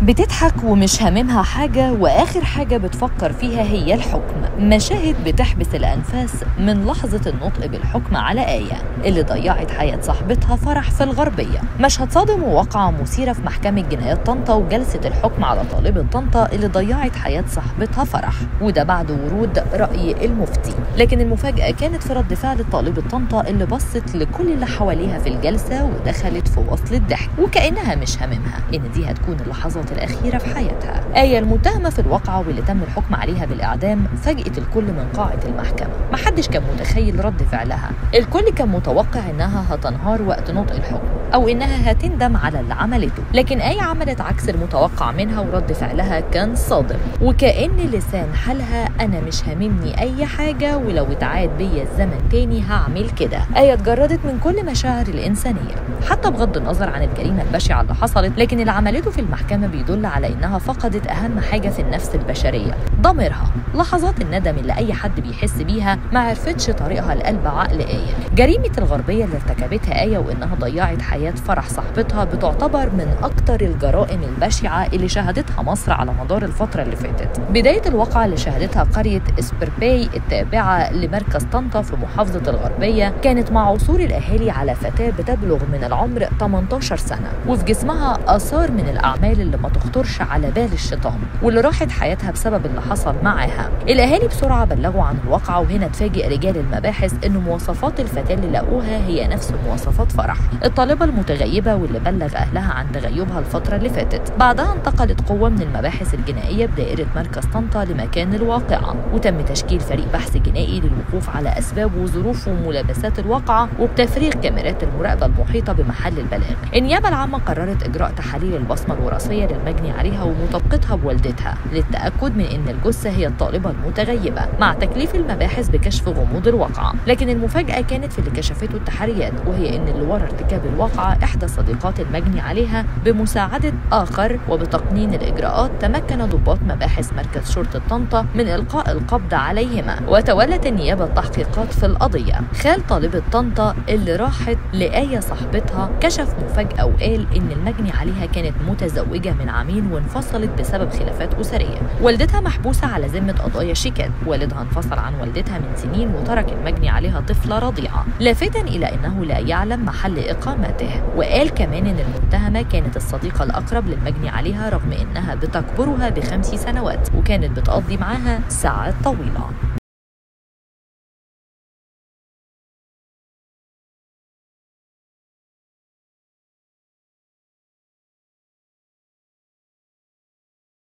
بتضحك ومش هاممها حاجة وآخر حاجة بتفكر فيها هي الحكم مشاهد بتحبس الأنفاس من لحظة النطق بالحكم على آية اللي ضيعت حياة صاحبتها فرح في الغربية مشهد صادم وواقعة مثيرة في محكمة جنايات طنطا وجلسة الحكم على طالبة طنطا اللي ضيعت حياة صاحبتها فرح وده بعد ورود رأي المفتي لكن المفاجأة كانت في رد فعل طالبة طنطا اللي بصت لكل اللي حواليها في الجلسة ودخلت في وصل الضحك وكأنها مش هاممها إن دي هتكون اللحظات الأخيرة في حياتها آية المتهمة في الواقعة واللي تم الحكم عليها بالإعدام فاجئت الكل من قاعة المحكمة محدش كان متخيل رد فعلها الكل كان متوقع إنها هتنهار وقت نطق الحكم أو إنها هتندم على اللي عملته لكن آية عملت عكس المتوقع منها ورد فعلها كان صادم وكأن لسان حالها أنا مش هاممني أي حاجة ولو اتعاد بيا الزمن تاني هعمل كده آية اتجردت من كل مشاعر الإنسانية حتى بغض النظر عن الجريمة البشعة اللي حصلت لكن اللي عملته في المحكمة بيدل على إنها فقدت أهم حاجة في النفس البشرية ضميرها لحظات الندم اللي أي حد بيحس بيها ما عرفتش طريقها لقلب عقل آية جريمة الغربية اللي ارتكبتها آية وإنها ضيعت حياة فرح صاحبتها بتعتبر من أكتر الجرائم البشعة اللي شهدتها مصر على مدار الفترة اللي فاتت بداية الواقعة اللي شهدتها قرية اسبرباي التابعة لمركز طنطا في محافظة الغربية كانت مع عثور الأهالي على فتاة بتبلغ من العمر 18 سنة وفي جسمها آثار من الأعمال اللي ما تخطرش على بال الشيطان واللي راحت حياتها بسبب اللي حصل معاها الأهالي بسرعة بلغوا عن الواقعة وهنا تفاجئ رجال المباحث إن مواصفات الفتاة اللي لقوها هي نفس مواصفات فرح الطالبة المتغيبة واللي بلغ أهلها عن تغيبها الفترة اللي فاتت بعدها انتقلت قوة من المباحث الجنائية بدائرة مركز طنطا لمكان الواقعة وتم تشكيل فريق بحث جنائي للوقوف على أسباب وظروف وملابسات الواقعة وبتفريغ كاميرات المراقبة المحيطة بمحل البلاغ النيابة العامة قررت إجراء تحاليل البصمة الوراثية للمجني عليها ومطابقتها بوالدتها للتأكد من إن الجثة هي الطالبة المتغيبة مع تكليف المباحث بكشف غموض الواقعة لكن المفاجأة كانت في اللي كشفته التحريات وهي إن اللي ورا ارتكاب الواقعة إحدى صديقات المجني عليها بمساعدة آخر وبتقنين الإجراءات تمكن ضباط مباحث مركز شرطة طنطا من إلقاء القبض عليهما وتولت النيابة التحقيقات في القضية خال طالبة طنطا اللي راحت لآية صاحبتها كشف مفاجأة وقال إن المجني عليها كانت متزوجة من عامين وانفصلت بسبب خلافات أسرية والدتها محبوسة على ذمة قضايا شيكات والدها انفصل عن والدتها من سنين وترك المجني عليها طفلة رضيعة لافتا إلى أنه لا يعلم محل إقامته وقال كمان إن المتهمة كانت الصديقة الأقرب للمجني عليها رغم إنها بتكبرها بخمس سنوات وكانت بتقضي معاها ساعات طويلة